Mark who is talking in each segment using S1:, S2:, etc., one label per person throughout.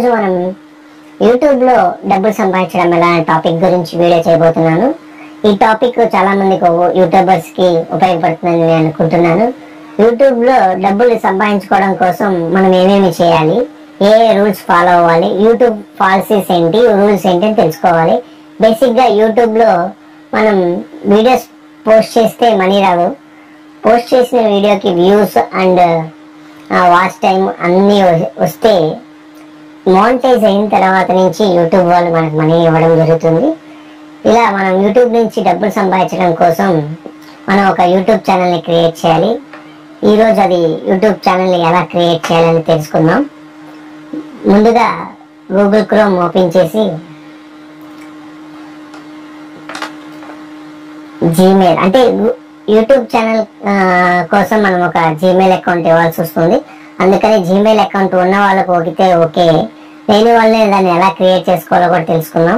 S1: ఈరోజు మనం యూట్యూబ్లో డబ్బులు సంపాదించడం ఎలా అనే టాపిక్ గురించి వీడియో చేయబోతున్నాను ఈ టాపిక్ చాలా మందికి యూట్యూబర్స్ కి ఉపయోగపడుతుందని నేను అనుకుంటున్నాను యూట్యూబ్ లో డబ్బులు సంపాదించుకోవడం కోసం మనం ఏమేమి చేయాలి ఏ రూల్స్ ఫాలో అవ్వాలి యూట్యూబ్ పాలసీస్ ఏంటి రూల్స్ ఏంటి అని తెలుసుకోవాలి బేసిక్ గా యూట్యూబ్ లో మనం వీడియోస్ పోస్ట్ చేస్తే మనీ రావు పోస్ట్ చేసిన వీడియోకి వ్యూస్ అండ్ వాచ్ టైం అన్నీ వ- వస్తే మానిటైజ్ అయిన తర్వాత నుంచి యూట్యూబ్ వాళ్ళు మనకు మనీ ఇవ్వడం జరుగుతుంది ఇలా మనం యూట్యూబ్ నుంచి డబ్బులు సంపాదించడం కోసం మనం ఒక యూట్యూబ్ ఛానల్ని క్రియేట్ చేయాలి ఈరోజు అది యూట్యూబ్ ఛానల్ని ఎలా క్రియేట్ చేయాలని తెలుసుకుందాం ముందుగా గూగుల్ క్రోమ్ ఓపెన్ చేసి జీమెయిల్ అంటే గు- యూట్యూబ్ ఛానల్ ఆ, కోసం మనం ఒక జీమెయిల్ అకౌంట్ ఇవ్వాల్సి వస్తుంది అందుకని జీమెయిల్ అకౌంట్ ఉన్న వాళ్ళకు ఒకితే ఓకే లేని వాళ్ళని దాన్ని ఎలా క్రియేట్ చేసుకోవాలో కూడా తెలుసుకుందాం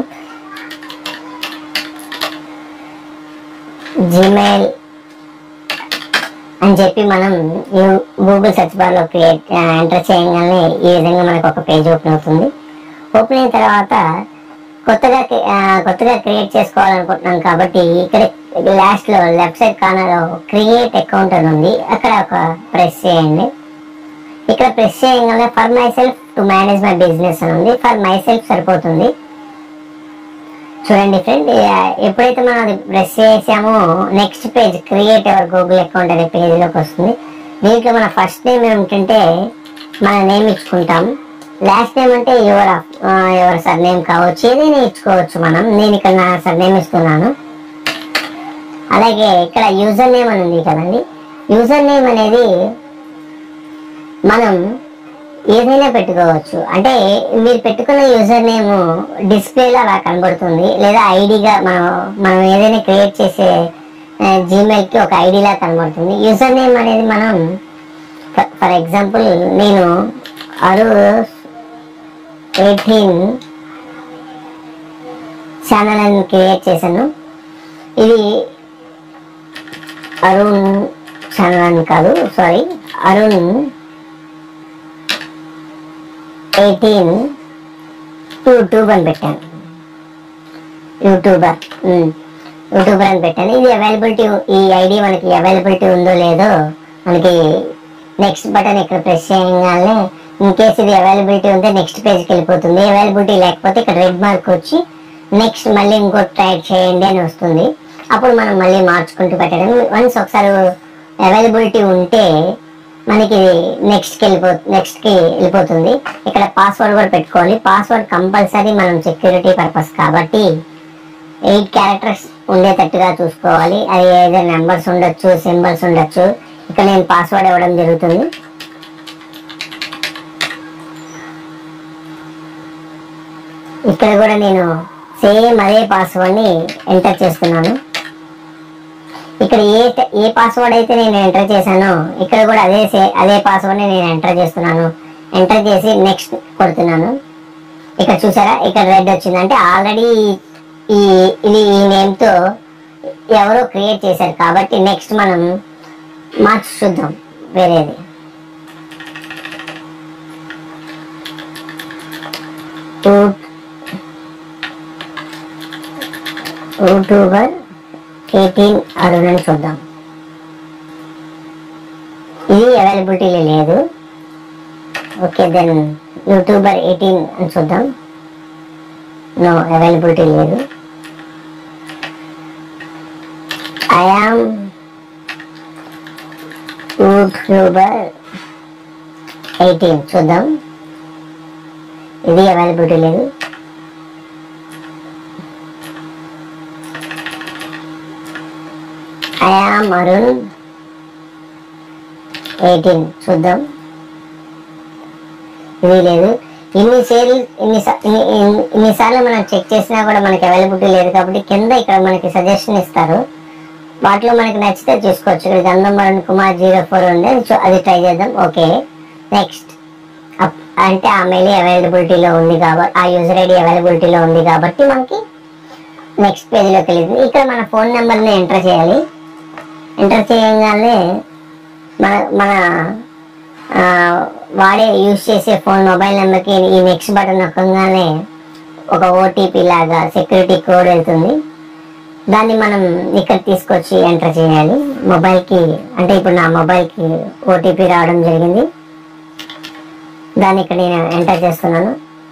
S1: జీమెయిల్ అని చెప్పి మనం యూ- గూగుల్ సెర్చ్ బార్ లో క్రియేట్ ఎంటర్ చేయగానే ఈ విధంగా మనకు ఒక పేజ్ ఓపెన్ అవుతుంది ఓపెన్ అయిన తర్వాత కొత్తగా క్రి- ఆ, కొత్తగా క్రియేట్ చేసుకోవాలనుకుంటున్నాం కాబట్టి ఇక్కడ లాస్ట్ లో లెఫ్ట్ సైడ్ కార్నర్ లో క్రియేట్ అకౌంట్ అని ఉంది అక్కడ ఒక ప్రెస్ చేయండి ఇక్కడ ప్రెస్ చేయగానే for myself to manage my business అని ఉంది ఫర్ మై సెల్ఫ్ సరిపోతుంది చూడండి ఫ్రెండ్ ఎప్పుడైతే మనం అది ప్రెస్ చేసామో next page create our Google account అనే పేజ్ లోకి వస్తుంది దీంట్లో మన ఫస్ట్ నేమ్ ఏమిటంటే మన నేమ్ ఇచ్చుకుంటాం లాస్ట్ నేమ్ అంటే యువర్ యువర్ సర్ నేమ్ కావచ్చు ఏదైనా ఇచ్చుకోవచ్చు మనం నేను ఇక్కడ నా సర్ నేమ్ ఇస్తున్నాను అలాగే ఇక్కడ యూజర్ నేమ్ అని ఉంది కదండి యూజర్ నేమ్ అనేది మనం ఏదైనా పెట్టుకోవచ్చు అంటే మీరు పెట్టుకున్న యూజర్ నేమ్ డిస్ప్లేలో అలా కనబడుతుంది లేదా ఐడిగా మనం మనం ఏదైనా క్రియేట్ చేసే జీమెయిల్ కి ఒక ఐడిలా కనబడుతుంది యూజర్ నేమ్ అనేది మనం ఫర్ ఎగ్జాంపుల్ నేను అరు ఎయిటీన్ ఛానల్ అని క్రియేట్ చేశాను ఇది అరుణ్ ఛానల్ అని కాదు సారీ అరుణ్ ఎయిటీన్ యూట్యూబ్ అని పెట్టాను యూట్యూబర్ ఉమ్, యూట్యూబర్ అని పెట్టాను ఇది అవైలబిలిటీ ఈ ఐడి మనకి అవైలబిలిటీ ఉందో లేదో మనకి నెక్స్ట్ బటన్ ఇక్కడ ప్రెస్ చేయగానే ఇన్ కేస్ ఇది అవైలబిలిటీ ఉంటే నెక్స్ట్ పేజ్కి వెళ్ళిపోతుంది అవైలబిలిటీ లేకపోతే ఇక్కడ రెడ్ మార్క్ వచ్చి నెక్స్ట్ మళ్ళీ ఇంకోటి ట్రై చేయండి అని వస్తుంది అప్పుడు మనం మళ్ళీ మార్చుకుంటూ పెట్టడం వన్స్ ఒకసారి అవైలబిలిటీ ఉంటే మనకి నెక్స్ట్ కి వెళ్ళిపో నెక్స్ట్ కి వెళ్ళిపోతుంది ఇక్కడ పాస్వర్డ్ కూడా పెట్టుకోవాలి పాస్వర్డ్ కంపల్సరీ మనం సెక్యూరిటీ పర్పస్ కాబట్టి ఎయిట్ క్యారెక్టర్స్ ఉండేటట్టుగా చూసుకోవాలి అది ఏదైనా నెంబర్స్ ఉండొచ్చు సింబల్స్ ఉండొచ్చు ఇక్కడ నేను పాస్వర్డ్ ఇవ్వడం జరుగుతుంది ఇక్కడ కూడా నేను సేమ్ అదే పాస్వర్డ్ని ఎంటర్ చేస్తున్నాను ఇక్కడ ఏ ట- ఏ పాస్వర్డ్ అయితే నేను ఎంటర్ చేశానో ఇక్కడ కూడా అదే సే- అదే పాస్వర్డ్ నేను ఎంటర్ చేస్తున్నాను ఎంటర్ చేసి నెక్స్ట్ కొడుతున్నాను ఇక్కడ చూసారా ఇక్కడ రెడ్ వచ్చింది అంటే ఆల్రెడీ ఈ ఇది ఈ నేమ్ తో ఎవరో క్రియేట్ చేశారు కాబట్టి నెక్స్ట్ మనం మార్చి చూద్దాం వేరేది యూట్యూబర్ ఎయిటీన్ అరుణ్ అని చూద్దాం ఇది అవైలబిలిటీ లేదు ఓకే దెన్ యూట్యూబర్ ఎయిటీన్ అని చూద్దాం నో అవైలబిలిటీ లేదు ఐఆమ్ యూట్యూబర్ ఎయిటీన్ చూద్దాం ఇది అవైలబిలిటీ లేదు ఐఆమ్ అరుణ్ ఎయిటీన్ చూద్దాం ఇది లేదు ఇన్ని సేల్ ఇన్ని సా- ఇన్ని- ఇన్ని- ఇన్నిసార్లు మనం చెక్ చేసినా కూడా మనకి అవైలబిలిటీ లేదు కాబట్టి కింద ఇక్కడ మనకి సజెషన్ ఇస్తారు వాటిలో మనకి నచ్చితే చూసుకోవచ్చు ఇక్కడ గంధం అరుణ్ కుమార్ జీరో ఫోర్ ఉంది అది చూ- అది ట్రై చేద్దాం ఓకే నెక్స్ట్ అంటే ఆ మెయిల్ అవైలబిలిటీలో ఉంది కాబట్టి ఆ యూజర్ ఐడి అవైలబిలిటీలో ఉంది కాబట్టి మనకి నెక్స్ట్ పేజీలోకి వెళ్ళింది ఇక్కడ మన ఫోన్ నెంబర్ని ఎంటర్ చేయాలి ఎంటర్ చేయగానే మన మన ఆ, వాడే యూజ్ చేసే ఫోన్ మొబైల్ నెంబర్కి ఈ నెక్స్ట్ బటన్ నొక్కగానే ఒక ఓటీపీ లాగా సెక్యూరిటీ కోడ్ వెళ్తుంది దాన్ని మనం ఇక్కడ తీసుకొచ్చి ఎంటర్ చేయాలి మొబైల్కి అంటే ఇప్పుడు నా మొబైల్కి ఓటీపీ రావడం జరిగింది దాన్ని ఇక్కడ నేను ఎంటర్ చేస్తున్నాను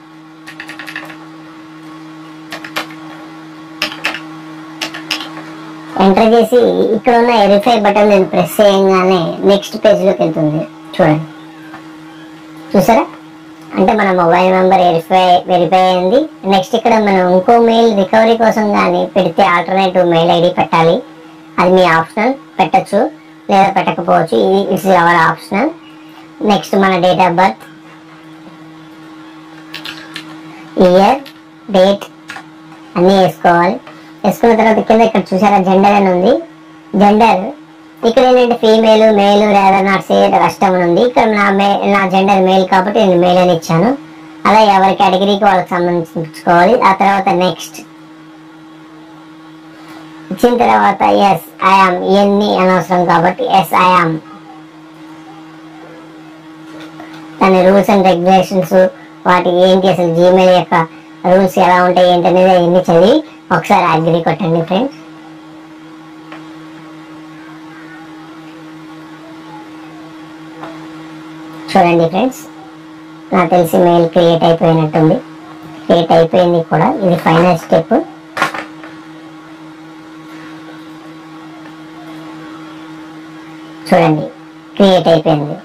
S1: ఎంటర్ చేసి ఇక్కడ ఉన్న వెరిఫై బటన్ నేను ప్రెస్ చేయగానే నెక్స్ట్ పేజ్లోకి వెళ్తుంది చూడండి చూసారా అంటే మన మొబైల్ నెంబర్ వెరిఫై వెరిఫై అయింది నెక్స్ట్ ఇక్కడ మనం ఇంకో మెయిల్ రికవరీ కోసం కానీ పెడితే ఆల్టర్నేటివ్ మెయిల్ ఐడి పెట్టాలి అది మీ ఆప్షనల్ పెట్టచ్చు లేదా పెట్టకపోవచ్చు ఇది ఇట్స్ అవర్ ఆప్షనల్ నెక్స్ట్ మన date of birth year date అన్నీ వేసుకోవాలి వేసుకున్న తర్వాత కింద ఇక్కడ చూసారా జెండర్ అని ఉంది జెండర్ ఇక్కడ ఏంటంటే ఫీమేల్ మేల్ లేదా నాట్ సే కష్టం అని ఉంది ఇక్కడ నా మే నా జెండర్ మేల్ కాబట్టి నేను మేల్ అని ఇచ్చాను అలా ఎవరి కేటగిరీకి వాళ్ళకి సంబంధించుకోవాలి ఆ తర్వాత నెక్స్ట్ ఇచ్చిన తర్వాత ఎస్ ఐఆమ్ ఇవన్నీ అనవసరం కాబట్టి ఎస్ ఐఆమ్ దాని రూల్స్ అండ్ రెగ్యులేషన్స్ వాటి ఏంటి అసలు జీమెయిల్ యొక్క రూల్స్ ఎలా ఉంటాయి ఏంటి అనేది అవన్నీ చదివి ఒకసారి అగ్రి కొట్టండి ఫ్రెండ్స్ చూడండి ఫ్రెండ్స్ నాకు తెలిసి మెయిల్ క్రియేట్ అయిపోయినట్టుంది క్రియేట్ అయిపోయింది కూడా ఇది ఫైనల్ స్టెప్ చూడండి క్రియేట్ అయిపోయింది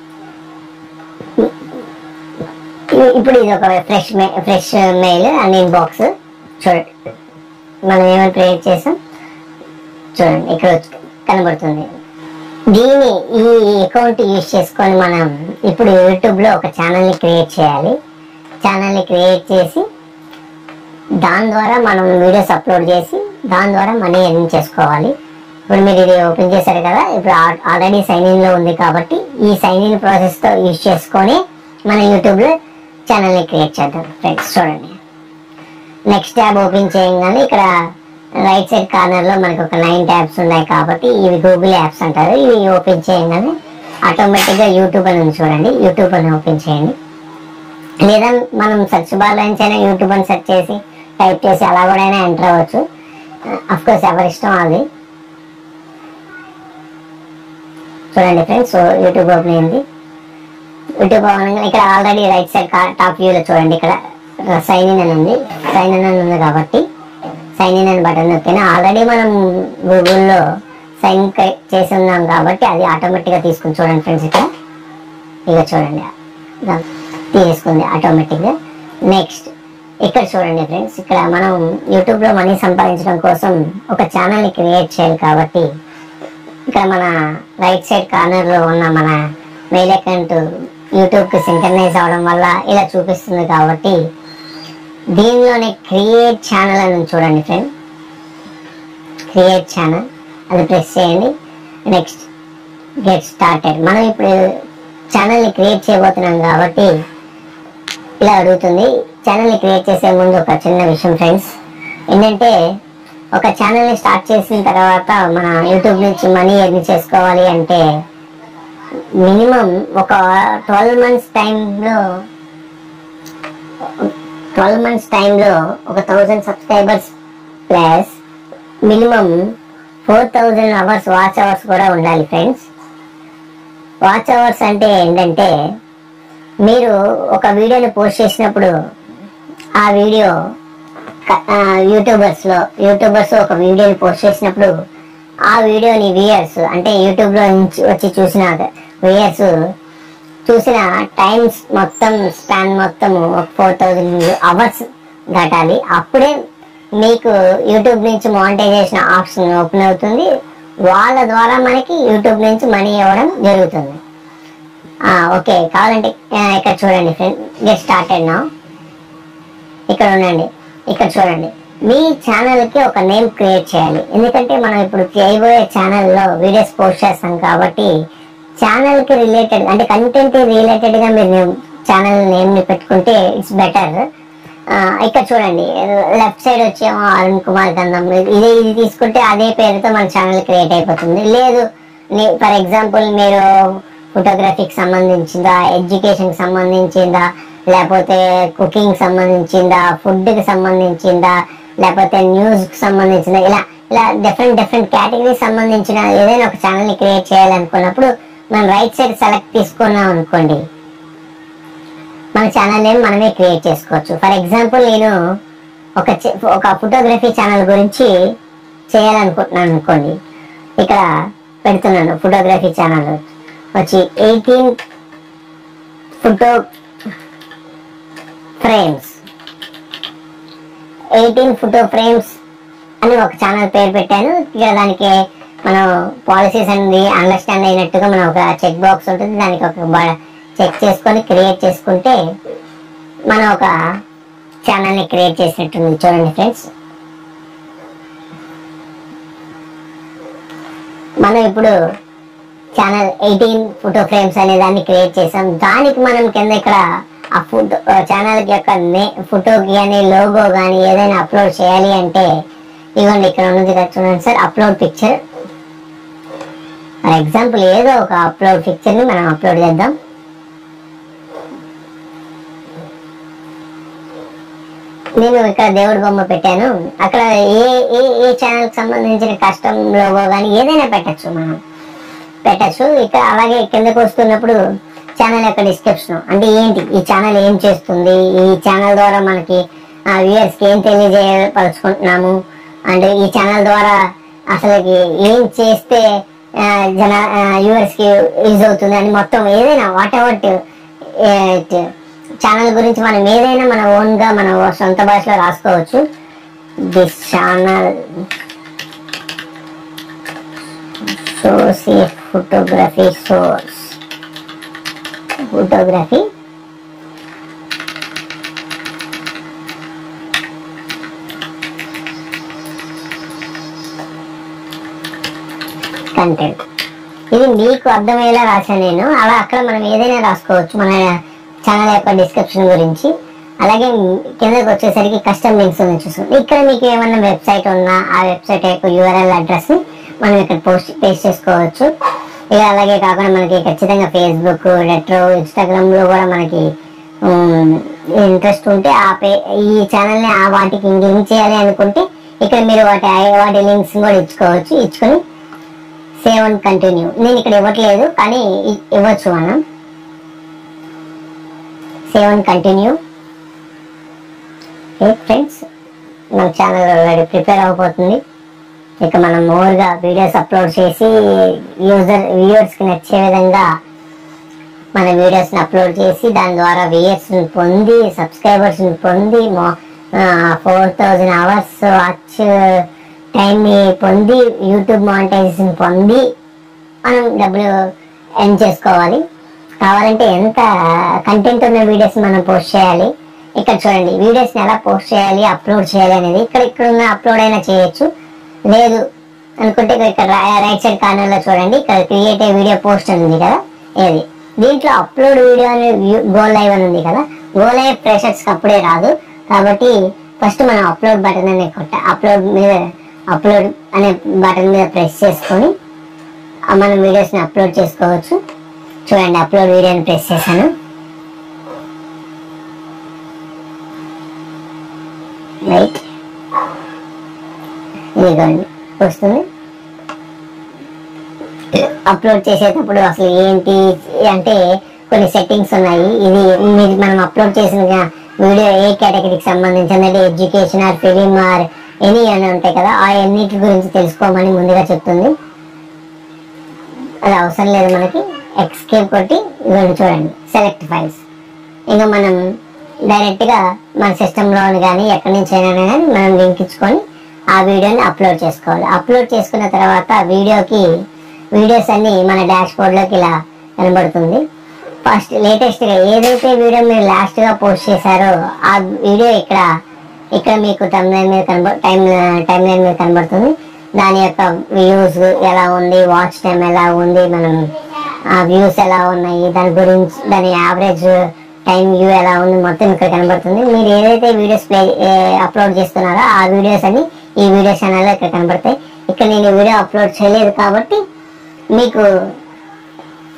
S1: ఇ- ఇప్పుడు ఇది ఒక fresh fresh mail and inbox చూడండి మనం ఏమైనా క్రియేట్ చేసాం చూడండి ఇక్కడ వచ్చి- కనబడుతుంది దీన్ని ఈ అకౌంట్ యూజ్ చేసుకొని మనం ఇప్పుడు యూట్యూబ్లో ఒక ఛానల్ని క్రియేట్ చేయాలి ఛానల్ని క్రియేట్ చేసి దాని ద్వారా మనం వీడియోస్ అప్లోడ్ చేసి దాని ద్వారా మనీ ఎర్న్ చేసుకోవాలి ఇప్పుడు మీరు ఇది ఓపెన్ చేశారు కదా ఇప్పుడు ఆల్రెడీ సైన్ ఇన్ లో ఉంది కాబట్టి ఈ సైన్ ఇన్ ప్రాసెస్ తో యూజ్ చేసుకొని మన యూట్యూబ్ లో ఛానల్ ని క్రియేట్ చేద్దాం ఫ్రెండ్స్ చూడండి నెక్స్ట్ ట్యాబ్ ఓపెన్ చేయగానే ఇక్కడ రైట్ సైడ్ కార్నర్ లో మనకు ఒక నైన్ ట్యాబ్స్ ఉన్నాయి కాబట్టి ఇవి గూగుల్ యాప్స్ అంటారు ఇవి ఓపెన్ చేయగానే ఆటోమేటిక్ గా యూట్యూబ్ అని ఉంది చూడండి యూట్యూబ్ అని ఓపెన్ చేయండి లేదా మనం సెర్చ్ బార్ నుంచి అయినా యూట్యూబ్ అని సెర్చ్ చేసి టైప్ చేసి అలా కూడా అయినా ఎంటర్ అవ్వచ్చు అఫ్ కోర్స్ ఎవరి ఇష్టం అది చూడండి ఫ్రెండ్స్ యూట్యూబ్ ఓపెన్ అయింది యూట్యూబ్ అనగా ఇక్కడ ఆల్రెడీ రైట్ సైడ్ టాప్ వ్యూలో చూడండి ఇక్కడ సైన్ ఇన్ అని ఉంది సైన్ ఇన్ అని ఉంది కాబట్టి సైన్ ఇన్ అని బటన్ నొక్కిన ఆల్రెడీ మనం గూగుల్లో సైన్ చేసి ఉన్నాం కాబట్టి అది ఆటోమేటిక్గా తీసుకుని చూడండి ఫ్రెండ్స్ ఇక్కడ ఇక చూడండి దా- తీసుకుంది ఆటోమేటిక్గా నెక్స్ట్ ఇక్కడ చూడండి ఫ్రెండ్స్ ఇక్కడ మనం యూట్యూబ్లో మనీ సంపాదించడం కోసం ఒక ఛానల్ని క్రియేట్ చేయాలి కాబట్టి ఇక్కడ మన రైట్ సైడ్ కార్నర్ లో ఉన్న మన మెయిల్ అకౌంట్ యూట్యూబ్ కి సింక్రనైజ్ అవడం వల్ల ఇలా చూపిస్తుంది కాబట్టి దీనిలోనే క్రియేట్ ఛానల్ అని ఉంది చూడండి ఫ్రెండ్ క్రియేట్ ఛానల్ అది ప్రెస్ చేయండి నెక్స్ట్ గెట్ స్టార్టెడ్ మనం ఇప్పుడు ఛానల్ని క్రియేట్ చేయబోతున్నాం కాబట్టి ఇలా అడుగుతుంది ఛానల్ని క్రియేట్ చేసే ముందు ఒక చిన్న విషయం ఫ్రెండ్స్ ఏంటంటే ఒక ఛానల్ని స్టార్ట్ చేసిన తర్వాత మన యూట్యూబ్ నుంచి మనీ ఎర్న్ చేసుకోవాలి అంటే మినిమం ఒక ట్వెల్వ్ మంత్స్ టైంలో ట్వెల్వ్ మంత్స్ టైంలో ఒక thousand subscribers plus minimum four thousand hours watch hours కూడా ఉండాలి ఫ్రెండ్స్ వాచ్ అవర్స్ అంటే ఏంటంటే మీరు ఒక వీడియోని పోస్ట్ చేసినప్పుడు ఆ వీడియో యూట్యూబర్స్ లో యూట్యూబర్స్ ఒక వీడియోని పోస్ట్ చేసినప్పుడు ఆ వీడియోని వ్యూయర్స్ అంటే యూట్యూబ్ లో నుంచి వచ్చి చూసిన వ్యూయర్స్ చూసిన టైమ్స్ మొత్తం స్పాన్ మొత్తం ఫోర్ థౌజండ్ అవర్స్ దాటాలి అప్పుడే మీకు యూట్యూబ్ నుంచి మానిటైజేషన్ ఆప్షన్ ఓపెన్ అవుతుంది వాళ్ళ ద్వారా మనకి యూట్యూబ్ నుంచి మనీ ఇవ్వడం జరుగుతుంది ఆ, ఓకే కావాలంటే ఆ, ఇక్కడ చూడండి ఫ్రెండ్ గెట్ స్టార్టెడ్ నా ఇక్కడ ఉండండి ఇక్కడ చూడండి మీ ఛానల్ కి ఒక నేమ్ క్రియేట్ చేయాలి ఎందుకంటే మనం ఇప్పుడు చేయబోయే ఛానల్లో వీడియోస్ పోస్ట్ చేస్తాం కాబట్టి ఛానల్ కి రిలేటెడ్ అంటే కంటెంట్ రిలేటెడ్ గా మీరు ఛానల్ నేమ్ ని పెట్టుకుంటే ఇట్స్ బెటర్ ఇక్కడ చూడండి లెఫ్ట్ సైడ్ వచ్చేమో అరుణ్ కుమార్ గంధం ఇది ఇది తీసుకుంటే అదే పేరుతో మన ఛానల్ క్రియేట్ అయిపోతుంది లేదు ఫర్ ఎగ్జాంపుల్ మీరు ఫోటోగ్రఫీకి సంబంధించిందా ఎడ్యుకేషన్కి సంబంధించిందా లేకపోతే కుకింగ్ సంబంధించిందా ఫుడ్కి సంబంధించిందా లేకపోతే న్యూస్కి సంబంధించిందా ఇలా ఇలా డిఫరెంట్ డిఫరెంట్ కేటగిరీకి సంబంధించిన ఏదైనా ఒక ఛానల్ని క్రియేట్ చేయాలనుకున్నప్పుడు మనం రైట్ సైడ్ సెలెక్ట్ తీసుకున్నాం అనుకోండి మన ఛానల్ నేమ్ మనమే క్రియేట్ చేసుకోవచ్చు ఫర్ ఎగ్జాంపుల్ నేను ఒక చి- ఒక ఫోటోగ్రఫీ ఛానల్ గురించి చేయాలనుకుంటున్నాను అనుకోండి ఇక్కడ పెడుతున్నాను ఫోటోగ్రఫీ ఛానల్ వచ్చి eighteen photo frames eighteen photo frames అని ఒక ఛానల్ పేరు పెట్టాను ఇక్కడ దానికి మనం పాలసీస్ అనేది అండర్స్టాండ్ అయినట్టుగా మనం ఒక చెక్ బాక్స్ ఉంటుంది దానికి ఒక చెక్ చేసుకొని క్రియేట్ చేసుకుంటే మనం ఒక ఛానల్ని క్రియేట్ చేసినట్టుంది చూడండి ఫ్రెండ్స్ మనం ఇప్పుడు ఛానల్ ఎయిటీన్ ఫోటో ఫ్రేమ్స్ అనే దాన్ని క్రియేట్ చేసాం దానికి మనం కింద ఇక్కడ ఆ ఫోటో ఛానల్ యొక్క నే ఫోటోకి కానీ లోగో కానీ ఏదైనా అప్లోడ్ చేయాలి అంటే ఇవ్వండి ఇక్కడ ఉన్నది కదా చూడండి sir upload picture for example ఏదో ఒక అప్లోడ్ పిక్చర్ని మనం అప్లోడ్ చేద్దాం నేను ఇక్కడ దేవుడి బొమ్మ పెట్టాను అక్కడ ఏ ఏ ఏ ఛానల్ కి సంబంధించిన కస్టమ్ లోగో కానీ ఏదైనా పెట్టచ్చు మనం పెట్టచ్చు ఇక్కడ అలాగే కిందకు వస్తున్నప్పుడు ఛానల్ యొక్క డిస్క్రిప్షన్ అంటే ఏంటి ఈ ఛానల్ ఏం చేస్తుంది ఈ ఛానల్ ద్వారా మనకి వ్యూయర్స్ కి ఏం తెలియజేయపరుచుకుంటున్నాము అండ్ ఈ ఛానల్ ద్వారా అసలుకి ఏం చేస్తే ఆ, జన వ్యూవర్స్ కి యూజ్ అవుతుంది అని మొత్తం ఏదైనా వాట్ ఎవర్ ఛానల్ గురించి మనం ఏదైనా మన ఓన్ గా మన సొంత భాషలో రాసుకోవచ్చు దిస్ ఛానల్ సోసి ఫోటోగ్రఫీ సోర్స్ ఫోటోగ్రఫీ కంటెంట్ ఇది మీకు అర్థమయ్యేలా రాశాను నేను అలా అక్కడ మనం ఏదైనా రాసుకోవచ్చు మన ఛానల్ యొక్క డిస్క్రిప్షన్ గురించి అలాగే కిందకి వచ్చేసరికి కస్టమ్ లింక్స్ ఉంది చూసుకోండి ఇక్కడ మీకు ఏమన్నా వెబ్సైట్ ఉన్నా ఆ వెబ్సైట్ యొక్క యూఆర్ఎల్ అడ్రస్ ని మనం ఇక్కడ పోస్ట్ పేస్ట్ చేసుకోవచ్చు ఇక అలాగే కాకుండా మనకి ఖచ్చితంగా ఫేస్బుక్ రెట్రో ఇన్స్టాగ్రామ్ లో కూడా మనకి ఇంట్రెస్ట్ ఉంటే ఆ పే ఈ ఛానల్ ని ఆ వాటికి లింక్ చేయాలి అనుకుంటే ఇక్కడ మీరు వాటి వాటి లింక్స్ కూడా ఇచ్చుకోవచ్చు ఇచ్చుకొని సేవ్ అండ్ కంటిన్యూ నేను ఇక్కడ ఇవ్వట్లేదు కానీ ఇ- ఇవ్వచ్చు మనం సేవ్ అండ్ కంటిన్యూ ఫ్రెండ్స్ మన ఛానల్ ఆల్రెడీ ప్రిపేర్ అయిపోతుంది ఇక మనం మోర్గా వీడియోస్ అప్లోడ్ చేసి యూజర్ వ్యూవర్స్కి నచ్చే విధంగా మన వీడియోస్ని అప్లోడ్ చేసి దాని ద్వారా వ్యూయర్స్ని పొంది సబ్స్క్రైబర్స్ని పొంది ఫోర్ థౌజండ్ అవర్స్ వాచ్ టైంని పొంది యూట్యూబ్ మానిటైజేషన్ పొంది మనం డబ్బులు ఎర్న్ చేసుకోవాలి కావాలంటే ఎంత కంటెంట్ ఉన్న వీడియోస్ మనం పోస్ట్ చేయాలి ఇక్కడ చూడండి వీడియోస్ని ఎలా పోస్ట్ చేయాలి అప్లోడ్ చేయాలి అనేది ఇక్కడ ఇక్కడ ఉన్న అప్లోడ్ అయినా చేయొచ్చు లేదు అనుకుంటే ఇక్కడ- ఇక్కడ రైట్ సైడ్ కార్నర్ లో చూడండి ఇక్కడ క్రియేట్ ఏ వీడియో పోస్ట్ అని ఉంది కదా ఏది దీంట్లో అప్లోడ్ వీడియో అని గో లైవ్ అని ఉంది కదా గో లైవ్ ఫ్రెషర్స్ అప్పుడే రాదు కాబట్టి ఫస్ట్ మనం అప్లోడ్ బటన్ అనే కొట్ట అప్లోడ్ మీద అప్లోడ్ అనే బటన్ మీద ప్రెస్ చేసుకొని ఆ మనం వీడియోస్ని అప్లోడ్ చేసుకోవచ్చు చూడండి అప్లోడ్ వీడియోని ప్రెస్ చేశాను రైట్ ఇదిగోండి వస్తుంది అప్లోడ్ చేసేటప్పుడు అసలు ఏంటి అంటే కొన్ని సెట్టింగ్స్ ఉన్నాయి ఇది మీరు మనం అప్లోడ్ చేసిన వీడియో ఏ కేటగిరీకి సంబంధించింది అంటే education or film or any అని ఉంటాయి కదా ఆ ఎన్నిటి గురించి తెలుసుకోమని ముందుగా చెప్తుంది అది అవసరం లేదు మనకి ఎక్స్కేప్ కొట్టి ఇవన్నీ చూడండి సెలెక్ట్ ఫైల్స్ ఇంకా మనం డైరెక్ట్గా మన సిస్టంలో కానీ ఎక్కడి నుంచి అయినా కానీ మనం లింక్ ఇచ్చుకొని ఆ వీడియోని అప్లోడ్ చేసుకోవాలి అప్లోడ్ చేసుకున్న తర్వాత వీడియోకి వీడియోస్ అన్ని మన డాష్ బోర్డ్లోకి ఇలా కనబడుతుంది ఫస్ట్ లేటెస్ట్గా ఏదైతే వీడియో మీరు లాస్ట్గా పోస్ట్ చేశారో ఆ వీడియో ఇక్కడ ఇక్కడ మీకు టైం లైన్ మీద కనబ టైం టైం లైన్ మీద కనబడుతుంది దాని యొక్క వ్యూస్ ఎలా ఉంది వాచ్ టైం ఎలా ఉంది మనం ఆ వ్యూస్ ఎలా ఉన్నాయి దాని గురించి దాని యావరేజ్ టైం వ్యూ ఎలా ఉంది మొత్తం ఇక్కడ కనబడుతుంది మీరు ఏదైతే వీడియోస్ ప్లే అప్లోడ్ చేస్తున్నారో ఆ వీడియోస్ అన్ని ఈ వీడియో ఛానల్లో ఇక్కడ కనబడతాయి ఇక్కడ నేను వీడియో అప్లోడ్ చేయలేదు కాబట్టి మీకు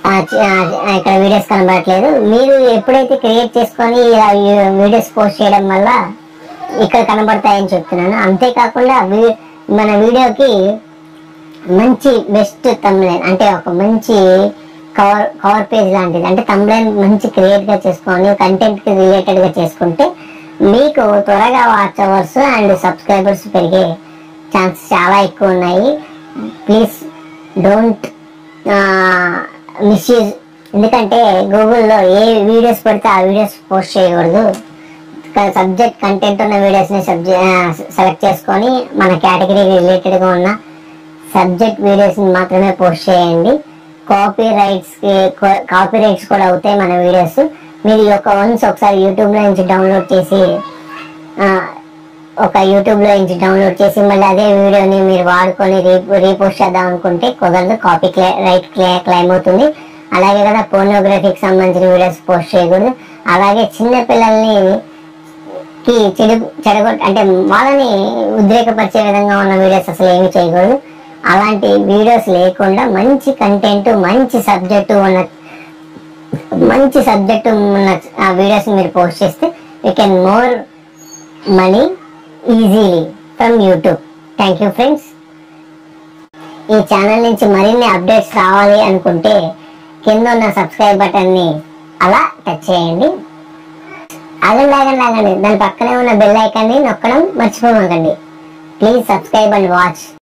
S1: ఆ, చి- ఆ, ఆ, ఇక్కడ వీడియోస్ కనబడట్లేదు మీరు ఎప్పుడైతే క్రియేట్ చేసుకొని ఇలా వీడియోస్ పోస్ట్ చేయడం వల్ల ఇక్కడ కనబడతాయని చెప్తున్నాను అంతేకాకుండా వీ- మన వీడియోకి మంచి బెస్ట్ తమ్లైన్ అంటే ఒక మంచి కవర్ కవర్ పేజ్ లాంటిది అంటే తమ్లైన్ మంచి క్రియేట్ గా చేసుకొని కంటెంట్ కి రిలేటెడ్ గా చేసుకుంటే మీకు త్వరగా వాచ్ అవర్స్ అండ్ సబ్స్క్రైబర్స్ పెరిగే ఛాన్స్ చాలా ఎక్కువ ఉన్నాయి ప్లీజ్ డోంట్ మిస్యూజ్ ఎందుకంటే గూగుల్లో ఏ వీడియోస్ పడితే ఆ వీడియోస్ పోస్ట్ చేయకూడదు సబ్జెక్ట్ కంటెంట్ ఉన్న వీడియోస్ ని సెలెక్ట్ చేసుకొని మన కేటగిరీ రిలేటెడ్ గా ఉన్న సబ్జెక్ట్ వీడియోస్ ని మాత్రమే పోస్ట్ చేయండి కాపీ రైట్స్ కాపీ రైట్స్ కూడా అవుతాయి మన వీడియోస్ మీరు ఈ యొక్క వన్స్ ఒకసారి యూట్యూబ్ లో నుంచి డౌన్లోడ్ చేసి ఆ, ఒక యూట్యూబ్ లో నుంచి డౌన్లోడ్ చేసి మళ్ళీ అదే వీడియోని మీరు వాడుకొని రీపోస్ట్ చేద్దాం అనుకుంటే కుదరదు కాపీ క్లే రైట్ క్లే క్లైమ్ అవుతుంది అలాగే కదా పోర్నోగ్రఫీకి సంబంధించిన వీడియోస్ పోస్ట్ చేయకూడదు అలాగే చిన్న పిల్లల్ని కి చెడు చెడగొట్ అంటే వాళ్ళని ఉద్రేకపరిచే విధంగా ఉన్న వీడియోస్ అసలు ఏమి చేయకూడదు అలాంటి వీడియోస్ లేకుండా మంచి కంటెంట్ మంచి సబ్జెక్టు ఉన్న మంచి సబ్జెక్టు ఉన్న ఆ వీడియోస్ మీరు పోస్ట్ చేస్తే you can more money easily from YouTube thank you friends ఈ ఛానల్ నుంచి మరిన్ని అప్డేట్స్ రావాలి అనుకుంటే కింద ఉన్న సబ్స్క్రైబ్ బటన్ ని అలా టచ్ చేయండి ఆగండి ఆగండి ఆగండి దాని పక్కనే ఉన్న బెల్ ఐకాన్ని నొక్కడం మర్చిపోమాకండి ప్లీజ్ సబ్స్క్రైబ్ అండ్ వాచ్